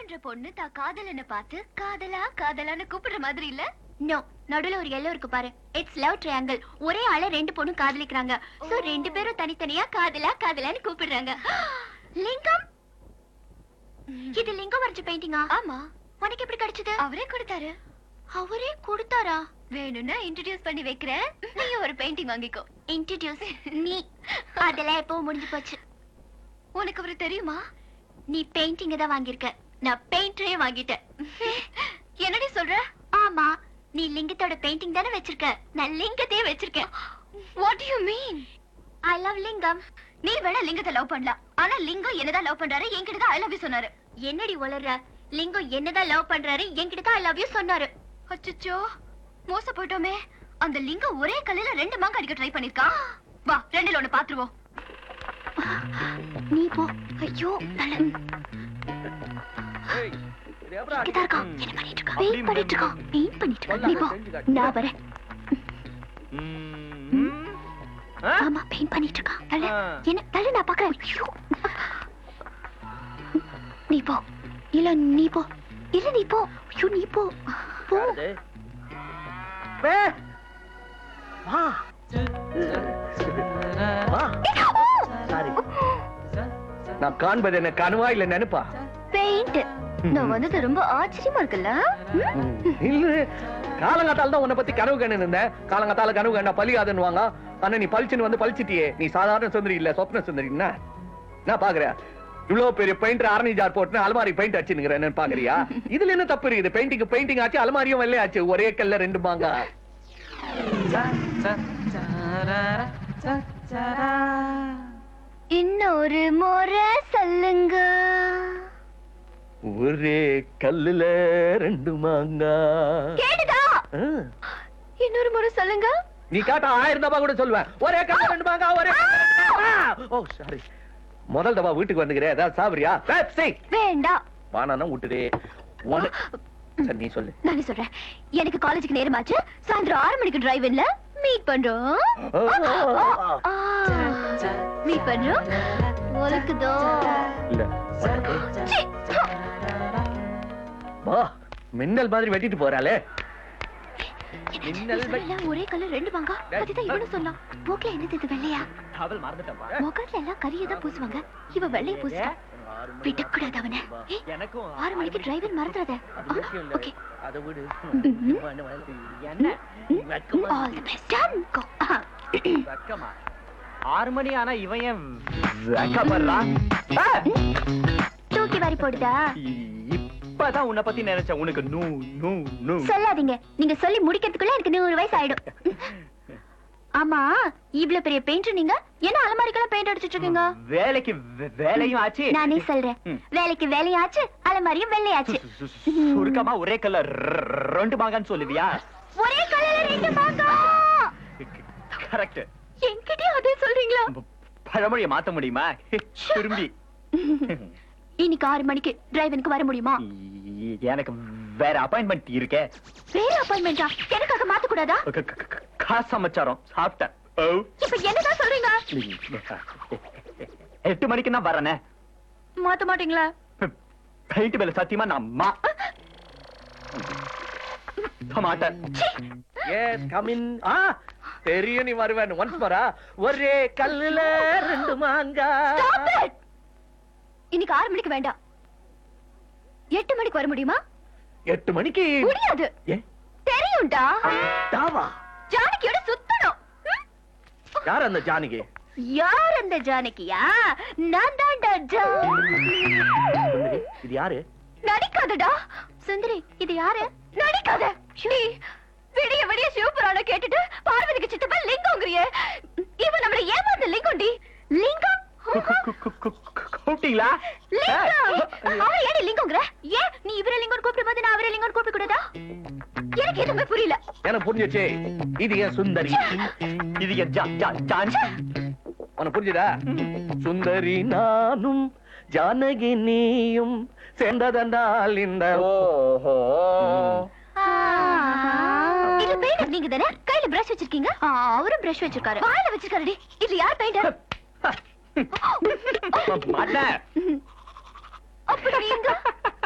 பண்ற பொண்ணு தா காதலனை பார்த்து காதலா காதலான்னு கூப்பிடுற மாதிரி இல்ல நோ நடுவுல ஒரு எல்லோ இருக்கு பாரு இட்ஸ் லவ் ட்ரையாங்கிள் ஒரே ஆள ரெண்டு பொண்ணும் காதலிக்கிறாங்க சோ ரெண்டு பேரும் தனித்தனியா காதலா காதலான்னு கூப்பிடுறாங்க லிங்கம் இது லிங்கம் வரைஞ்ச பெயிண்டிங்கா ஆமா உனக்கு எப்படி கிடைச்சது அவரே கொடுத்தாரு அவரே கொடுத்தாரா வேணும்னா இன்ட்ரோடியூஸ் பண்ணி வைக்கிறேன் நீ ஒரு பெயிண்டிங் வாங்கிக்கோ இன்ட்ரோடியூஸ் நீ அதெல்லாம் எப்போ முடிஞ்சு போச்சு உனக்கு அவரு தெரியுமா நீ பெயிண்டிங் தான் வாங்கியிருக்க நான் பெயிண்டரே வாங்கிட்டேன் என்னடி சொல்ற ஆமா நீ லிங்கத்தோட பெயிண்டிங் தானே வச்சிருக்க நான் லிங்கத்தையே வச்சிருக்கேன் what you mean I love Lingam நீ வேணா லிங்கத்தை லவ் பண்ணலாம் ஆனா லிங்கம் என்னதான் லவ் பண்றாரு என்கிட்ட தான் ஐ லவ் யூ சொன்னாரு என்னடி உளற லிங்கம் என்னதான் லவ் பண்றாரு என்கிட்ட தான் ஐ லவ் யூ சொன்னாரு அச்சச்சோ மோச போயிட்டோமே அந்த லிங்கம் ஒரே கல்லுல ரெண்டு மாங்க அடிக்க ட்ரை பண்ணிருக்கான் வா ரெண்டுல ஒண்ணு பாத்துருவோம் நீ போ ஐயோ நல்ல இங்கதான் இருக்கான் என்ன பண்ணிட்டு இருக்கான் வெயிட் பண்ணிட்டு இருக்கான் வெயிட் பண்ணிட்டு இருக்கான் நீ போ நான் வரேன் ஆமா பெயிண்ட் பண்ணிட்டு இருக்கான் தள்ள ஆ. என்ன தள்ள நான் பாக்குறேன் ஐயோ. நீ போ இல்ல நீ போ இல்ல நீ போ ஐயோ நீ போ போ வா வா சாரி நான் காண்பது என்ன கனவா இல்ல நினைப்பா பெயிண்ட் நான் வந்தது ரொம்ப ஆச்சரியமா இருக்குல்ல ம்? இல்ல காலங்காத்தால தான் உன்னை பத்தி கனவு கண்ணு இருந்தேன் காலங்காத்தால கனவு கண்ணா பலியாதுன்னு வாங்க ஆனா நீ பளிச்சுன்னு வந்து பளிச்சிட்டியே நீ சாதாரண சுந்தரி இல்ல சொப்ன சுந்தரி என்ன நான் பாக்குறேன் இவ்வளவு பெரிய பெயிண்டர் ஆரணி ஜார் போட்டு அலமாரி பெயிண்ட் அடிச்சுன்னு பாக்குறியா இதுல என்ன தப்பு இருக்குது பெயிண்டிங் பெயிண்டிங் ஆச்சு அலமாரியும் வெள்ளை ஆச்சு ஒரே கல்ல ரெண்டு மாங்கா இன்னொரு முறை சொல்லுங்க ஒரே கல்லுல ரெண்டு மாங்கா கேடுதா ஆ. இன்னொரு முறை சொல்லுங்க நீ காட்ட ஆயிரம் தபா கூட சொல்லுவேன் ஒரே கல்ல ரெண்டு மாங்கா ஒரே கல்லுல ரெண்டு மாங்கா. ஓ சாரி முதல் தபா வீட்டுக்கு வந்துக்கிறேன் ஏதாவது சாப்பிடுறியா பெப்சி வேண்டாம் வானானா விட்டுடு உன- சரி நீ சொல்லு நானே சொல்றேன் எனக்கு காலேஜுக்கு நேரமாச்சு சாயந்தரம் ஆறு மணிக்கு டிரைவின்ல மீட் பண்றோம் மீட் பண்றோம் உனக்குதோ இல்ல சீ. வா மின்னல் மாதிரி வெட்டிட்டு போறாளே என்ன மின்னல் வெ- எல்லாம் ஒரே கலர் ரெண்டு வாங்க அதுதான் இவனும் சொன்னான் மூக்குல என்னது இது வெள்ளையா அவள் மறந்துட்டப்பா முகத்துல எல்லாம் கரியை தான் பூசுவாங்க இவ வெள்ளைய பூசுவான் விடக்கூடாது அவனை ஏய், எனக்கும் ஆறு மணிக்கு டிரைவர் மறந்துடாத அது விஷயம் இல்ல. ஓகே அதை விடு ம்ம். என்ன வெக்கமா all the best done go வெக்கமா ஆறு மணி ஆனா இவன் ஏன் வெக்கப்படுறான் ஆ! தூக்கி வாரி போடுதா இப்பதான் உன்னை பத்தி நினைச்சேன் உனக்கு நூ நூ நூ சொல்லாதீங்க நீங்க சொல்லி முடிக்கிறதுக்குள்ள எனக்கு நூறு வயசு ஆயிடும் ஆமா இவ்ளோ பெரிய பெயிண்டர் நீங்க என்ன அலமாரிக்கெல்லாம் பெயிண்ட் அடிச்சிட்டு இருக்கீங்க வேலைக்கு வே- வேலையும் ஆச்சு நானே சொல்றேன் ம். வேலைக்கு வேலையும் ஆச்சு அலமாரியும் வெள்ளையாச்சு சு- சு- சுருக்கமா ஒரே கல்ல ரெண்டு மாங்கன்னு சொல்லுவியா ஒரே கலர்ல ரெண்டு மாங்கா கரெக்ட் என்கிட்டயும் அதே சொல்றீங்களா பழமொழியை மாத்த முடியுமா திரும்பி இன்னைக்கு ஆறு மணிக்கு டிரைவனுக்கு வர முடியுமா எனக்கு வேற அப்பாயின்மெண்ட் இருக்கே வேற அப்பாயின்மெண்டா எனக்காக மாத்த கூடாதா க- க- க- காசு சமாச்சாரம் சாப்பிட்டேன் ஓ. இப்ப என்னதான் சொல்றீங்க எட்டு மணிக்கு நான் வரேனே மாத்த மாட்டீங்களா பெயிண்ட் மேல சத்தியமா நான் மா மாட்டேன் எஸ் கம் இன் ஆ தெரியும் நீ வருவேன் ஒன்ஸ் வரா ஒரே கல்லுல ரெண்டு மாங்கா Stop it! இன்னைக்கு ஆறு மணிக்கு வேண்டாம் எட்டு மணிக்கு வர முடியுமா எட்டு மணிக்கு முடியாது ஏ தெரியும்டா தாவா ஜானகியோட சுத்தணும் ம்? யார் அந்த ஜானகி யார் அந்த ஜானகியா நான் தான்டா ஜான் சுந்தரி, இது யாரு நடிக்காதடா சுந்தரி இது யாரு நடிக்காத நீ விடிய விடிய சிவபுராணம் கேட்டுட்டு பார்வதிக்கு சித்தப்பா லிங்கம்ங்கிறியே இவன் நம்மள ஏமாந்த லிங்கம்டி லிங்கம் கூப்பிட்டீங்களா லிங்கம் அவன் ஏன் லிங்கம்ங்கிற ஏன் நீ இவர லிங்கம் கூப்பிடும் போது நான் அவரை லிங்கம் கூப்பிட கூடாதா எனக்கு எதுவுமே புரியல எனக்கு புரிஞ்சுச்சு இது என் சுந்தரி இது என் ஜா- ஜா- ஜான் உனக்கு புரிஞ்சுதா சுந்தரி நானும் ஜானகி நீயும் சேர்ந்ததென்றால் இந்த ஓஹோ இது பெயிண்டர் நீங்க தானே கையில பிரஷ் வச்சிருக்கீங்க அவரும் பிரஷ் வச்சிருக்காரு வாயில வச்சிருக்காருடி இது யார் பெயிண்டர் மாட்டேன் அப்ப நீங்க